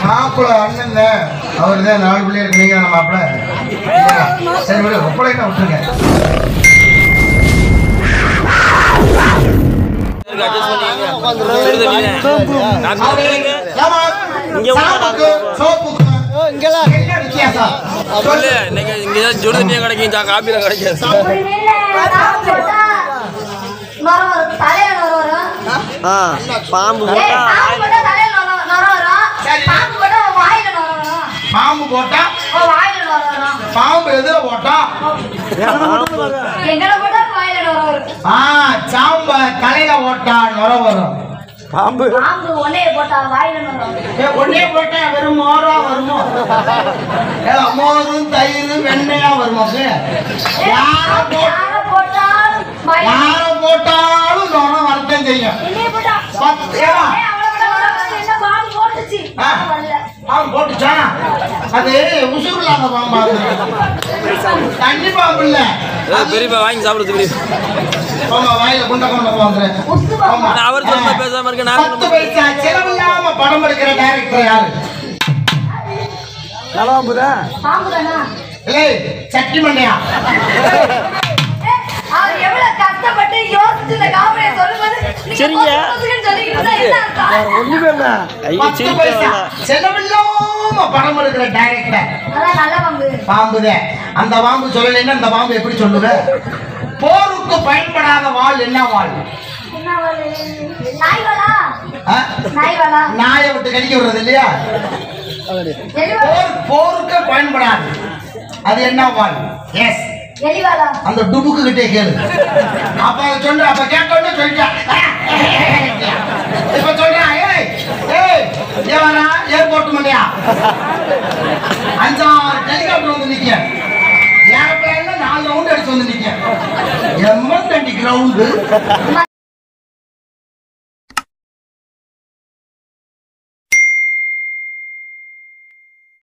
மாப்பிள்ள அண்ணன் அவர் தான் நாலு பிள்ளை இருக்கு நீங்க தானே மாப்பிள்ள இல்லையா? சரி விடு ஒப்பளை தான் விட்டுருங்க ஏமா, சாப்புக்கு, சோப்புக்கு என்ன வித்தியாசம் சொல்லு இன்னைக்கு இங்க ஏதாவது சுடு தண்ணியா கிடைக்கும் சா- காப்பியில கிடைக்காது அப்படி இல்ல, சாப்பிட்டு போட்டா நுரை வரும், தலையில நுரை வரும். ஆ பாம்பு ஏய், போட்டா சாப்பிட்டு போட்டா தலையில நுரை- நுரை வரும். பாம்பு போட்டா உன் வாயில நுரை வரும். பாம்பு போட்டா உன் வாயில நுரை வரும். பாம்பு எதுல போட்டா எங்களை போட்டா வாயில நுரை வரும். ஆ சாம்ப தலையில ஓட்டா நுர வரும் பாம்பு பாம்பு ஒன்னைய போட்டா வாயில நுரை வரும். ஏ, ஒண்ணே போட்டா வெறும் மோரா வருமோ ஏல, மோரும் தயிர் வெண்ணையா வருமா அப்படி? யார போ- யாரை போட்டாலும் வாயில யார போட்டாலும் நுர வரத்தான் செய்யும் என்னைய போட்டா பத்து ஏல, ஏய், அவளை போட்டா நுரை வரும். என்ன பாம்பு போட்டுச்சு ஆ. நான் வரல. அவன் போட்டுச்சா அது உசுறு இல்லாத பாம்பா அது. தண்ணி பாம்பு இல்ல ஏதாவது பெரியப்பா வாங்கி சாப்பிடுறது பெரிய ஆமா வாயில குண்ட கொண்ட வந்துறேன் உத்து பாம்பு. நான் அவர் சொன்ன பேசாம இருக்க நான் பத்து பைசா செலவில்லாம படம் எடுக்கிற டைரக்டர் யாரு நலவாம்பு தான் பாம்பு தானா? ஏய் சட்டி மண்டையா ஏய், அவர் எவ்வளவு கஷ்டப்பட்டு யோசிச்சு இந்த காமெடியை சொல்லும்போது நீங்க சரிங்க. பொசுக்கு பொசுக்குன்னு சொல்லிக்கிட்டு இருந்தா என்ன அர்த்தம்? ஒண்ணுமே இல்ல ஐயோ பத்து சிரிக்க பைசா வேணாம். செலவில்லாம படம் எடுக்கிற டைரக்டர் அதான் நல்ல பாம்பு பாம்புதான் அந்த பாம்பு சொல்லலைன்னா அந்த பாம்பு எப்படி சொல்லுவ போருக்கு பயன்படாத வாள் என்ன வாள் என்ன வாலு? நாய் வாலா? ஆ? நாய் வாலா? நாயை விட்டு கடிக்க விடுறது இல்லையா எலி வாலா? போர் போருக்கு பயன்படாது அது என்ன வாள் எஸ் எலி வாலா? அந்த டுபுக்கு கிட்டே கேளு அப்ப அதை சொன்ன அப்ப கேட்டோன்னு சொல்லிட்டான் இப்ப சொல்றான் ஏய் ஏய் ஏவாரா ஏர்போர்ட் மண்டையா அஞ்சாறு ஹெலிகாப்டர் வந்து நிக்க ஏரோப்ளேன்ல நாலு ரவுண்ட் அடிச்சு வந்து நிக்க எம்மன் தண்டி கிரவுண்டு